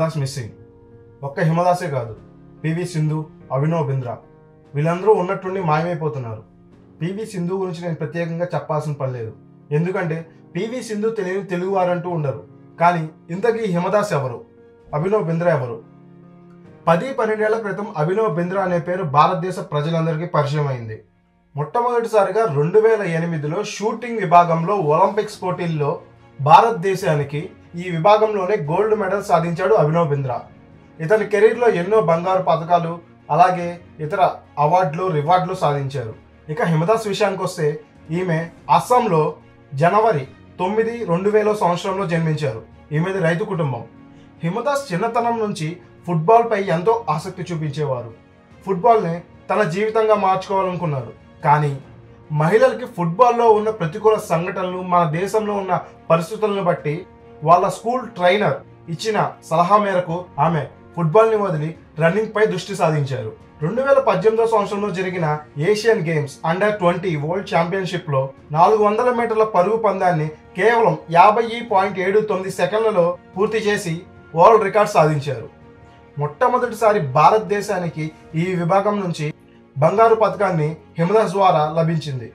Hima Das missing ఒక్క హిమదాసే కాదు PV Sindhu Abhinav Bindra వీళ్ళందరూ ఉన్నట్టుండి మాయమైపోతున్నారు పివి సింధు గురించి నేను ప్రత్యేకంగా చెప్పాల్సిన పని లేదు ఎందుకంటే పివి సింధు తెలియని తెలుగువారంటూ ఉండరు కానీ ఇంతకీ హిమదాస్ ఎవరు అభినవ్ బింద్రా ఎవరు పది పన్నెండేళ్ల క్రితం అభినవ్ బింద్రా అనే పేరు భారతదేశ ప్రజలందరికీ పరిచయం అయింది మొట్టమొదటిసారిగా రెండు వేల ఎనిమిదిలో షూటింగ్ విభాగంలో ఒలింపిక్స్ పోటీల్లో భారతదేశానికి ఈ విభాగంలోనే గోల్డ్ మెడల్ సాధించాడు అభినవ్ బింద్రా ఇతని కెరీర్లో ఎన్నో బంగారు పథకాలు అలాగే ఇతర అవార్డులు రివార్డులు సాధించారు ఇక హిమదాస్ విషయానికి వస్తే ఈమె అస్సాంలో జనవరి తొమ్మిది రెండు వేల సంవత్సరంలో జన్మించారు ఈమెది రైతు కుటుంబం హిమదాస్ చిన్నతనం నుంచి ఫుట్బాల్పై ఎంతో ఆసక్తి చూపించేవారు ఫుట్బాల్ని తన జీవితంగా మార్చుకోవాలనుకున్నారు కానీ మహిళలకి ఫుట్బాల్లో ఉన్న ప్రతికూల సంఘటనలు మన దేశంలో ఉన్న పరిస్థితులను బట్టి వాళ్ళ స్కూల్ ట్రైనర్ ఇచ్చిన సలహా మేరకు ఆమె ఫుట్బాల్ని వదిలి రన్నింగ్ పై దృష్టి సాధించారు రెండు వేల పద్దెనిమిదో సంవత్సరంలో జరిగిన Asian games under twenty world championship లో నాలుగు వందల మీటర్ల పరుగు పందాన్ని కేవలం యాభై పాయింట్ ఏడు తొమ్మిది సెకండ్లలో పూర్తి చేసి వరల్డ్ రికార్డ్ సాధించారు మొట్టమొదటిసారి భారతదేశానికి ఈ విభాగం నుంచి బంగారు పథకాన్ని హిమదాస్ ద్వారా లభించింది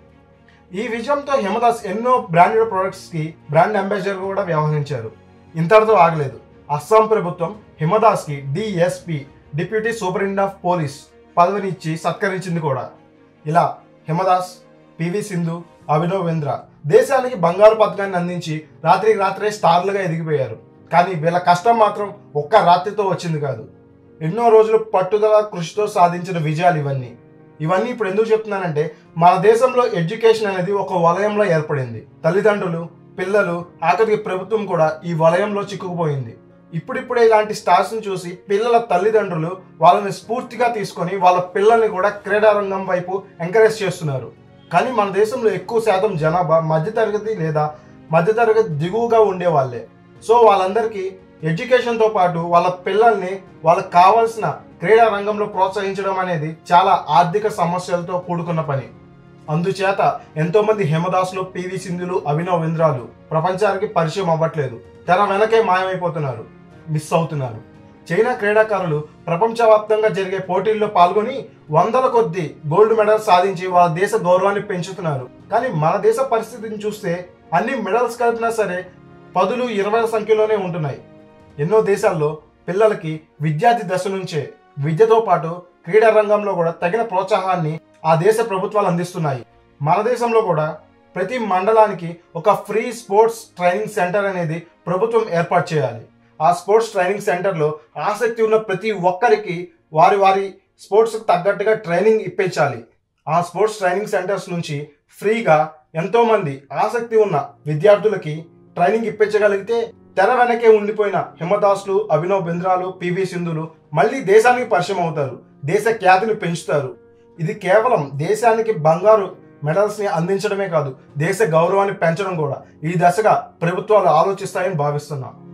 ఈ విజయంతో హిమదాస్ ఎన్నో బ్రాండెడ్ ప్రొడక్ట్స్ కి బ్రాండ్ అంబాసిడర్ కూడా వ్యవహరించారు ఇంతటితో ఆగలేదు అస్సాం ప్రభుత్వం హిమదాస్ కి DSP deputy superintendent of police పదవిని ఇచ్చి సత్కరించింది కూడా ఇలా హిమదాస్ పివి సింధు అభినవ్ బింద్రా దేశానికి బంగారు పథకాన్ని అందించి రాత్రికి రాత్రే స్టార్లుగా ఎదిగిపోయారు కానీ వీళ్ళ కష్టం మాత్రం ఒక్క రాత్రితో వచ్చింది కాదు ఎన్నో రోజులు పట్టుదల కృషితో సాధించిన విజయాలు ఇవన్నీ ఇవన్నీ ఇప్పుడు ఎందుకు చెప్తున్నానంటే మన దేశంలో ఎడ్యుకేషన్ అనేది ఒక వలయంలో ఏర్పడింది తల్లిదండ్రులు పిల్లలు ఆఖరికి ప్రభుత్వం కూడా ఈ వలయంలో చిక్కుకుపోయింది ఇప్పుడిప్పుడే ఇలాంటి స్టార్స్ ని చూసి పిల్లల తల్లిదండ్రులు వాళ్ళని స్ఫూర్తిగా తీసుకొని వాళ్ళ పిల్లల్ని కూడా క్రీడా రంగం వైపు ఎంకరేజ్ చేస్తున్నారు కానీ మన దేశంలో ఎక్కువ శాతం జనాభా మధ్యతరగతి లేదా మధ్యతరగతి దిగువగా ఉండే వాళ్ళే సో వాళ్ళందరికీ ఎడ్యుకేషన్తో పాటు వాళ్ళ పిల్లల్ని వాళ్ళకి కావాల్సిన క్రీడా రంగంలో ప్రోత్సహించడం అనేది చాలా ఆర్థిక సమస్యలతో కూడుకున్న పని అందుచేత ఎంతో మంది హిమదాసులు పివి సింధులు అభినవ్ ఇంద్రాలు ప్రపంచానికి పరిచయం అవ్వట్లేదు తన వెనకే మాయమైపోతున్నారు మిస్ అవుతున్నారు చైనా క్రీడాకారులు ప్రపంచవ్యాప్తంగా జరిగే పోటీల్లో పాల్గొని వందల కొద్ది గోల్డ్ మెడల్స్ సాధించి వాళ్ళ దేశ గౌరవాన్ని పెంచుతున్నారు కానీ మన దేశ పరిస్థితిని చూస్తే అన్ని మెడల్స్ కలిపినా సరే పదులు ఇరవై సంఖ్యలోనే ఉంటున్నాయి ఎన్నో దేశాల్లో పిల్లలకి విద్యార్థి దశ నుంచే విద్యతో పాటు క్రీడా రంగంలో కూడా తగిన ప్రోత్సాహాన్ని ఆ దేశ ప్రభుత్వాలు అందిస్తున్నాయి మన దేశంలో కూడా ప్రతి మండలానికి ఒక ఫ్రీ స్పోర్ట్స్ ట్రైనింగ్ సెంటర్ అనేది ప్రభుత్వం ఏర్పాటు చేయాలి ఆ స్పోర్ట్స్ ట్రైనింగ్ సెంటర్లో ఆసక్తి ఉన్న ప్రతి ఒక్కరికి వారి వారి స్పోర్ట్స్కి తగ్గట్టుగా ట్రైనింగ్ ఇప్పించాలి ఆ స్పోర్ట్స్ ట్రైనింగ్ సెంటర్స్ నుంచి ఫ్రీగా ఎంతో మంది ఆసక్తి ఉన్న విద్యార్థులకి ట్రైనింగ్ ఇప్పించగలిగితే తెర వెనకే ఉండిపోయిన హిమదాసులు అభినవ్ బింద్రాలు పివి సింధులు మళ్ళీ దేశానికి పరిచయం అవుతారు దేశ ఖ్యాతిని పెంచుతారు ఇది కేవలం దేశానికి బంగారు మెడల్స్ ని అందించడమే కాదు దేశ గౌరవాన్ని పెంచడం కూడా ఈ దశగా ప్రభుత్వాలు ఆలోచిస్తాయని భావిస్తున్నా